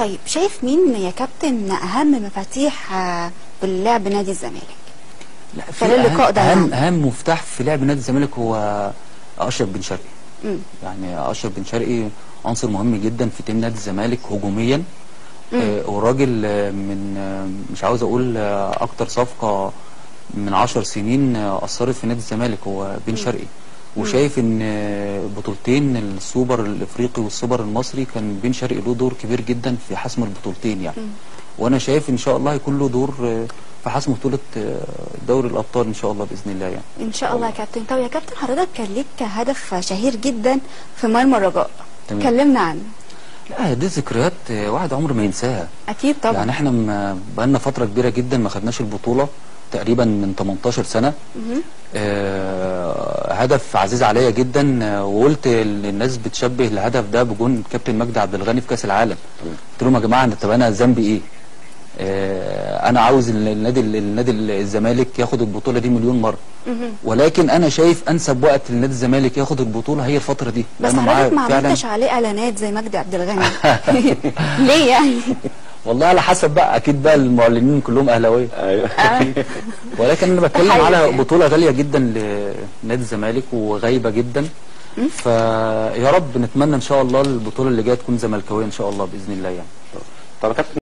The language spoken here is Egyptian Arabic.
طيب شايف مين يا كابتن اهم مفاتيح آه، باللعب نادي الزمالك لا في خلال اللقاء ده اهم يعني. اهم مفتاح في لعب نادي الزمالك هو اشرف بن شرقي مم. يعني اشرف بن شرقي عنصر مهم جدا في تيم نادي الزمالك هجوميا آه وراجل آه، من آه، مش عاوز اقول آه، اكتر صفقه من عشر سنين آه، اثرت في نادي الزمالك هو بن شرقي وشايف ان آه، بطولتين السوبر الافريقي والسوبر المصري كان بن شرقي له دور كبير جدا في حسم البطولتين يعني وانا شايف ان شاء الله هيكون له دور آه، في حسم بطوله آه، دوري الابطال ان شاء الله باذن الله يعني ان شاء الله يا كابتن طب يا كابتن حضرتك كان ليك هدف شهير جدا في مرمى الرجاء تمام. كلمنا عنه لا دي ذكريات آه، واحد عمره ما ينساها اكيد طبعا يعني احنا م- بقالنا فتره كبيره جدا ما خدناش البطوله تقريبا من 18 سنه آه هدف عزيز عليا جدا آه، وقلت للناس بتشبه الهدف ده بجون كابتن مجدي عبد الغني في كاس العالم قلت لهم يا جماعه طب انا ذنبي ايه آه انا عاوز ال- النادي النادي الزمالك ياخد البطوله دي مليون مره ولكن انا شايف انسب وقت لنادي الزمالك ياخد البطوله هي الفتره دي بس لأنه معاه حضرتك ما فعلاً- عملتش عليه اعلانات زي مجدي عبد الغني ليه يعني والله على حسب بقى اكيد بقى المعلنين كلهم اهلاويه ايوه ولكن انا بتكلم تحيز على يعني. بطوله غاليه جدا لنادي الزمالك وغايبه جدا فيا رب نتمنى ان شاء الله البطوله اللي جايه تكون زملكاويه ان شاء الله باذن الله يعني طب يا كابتن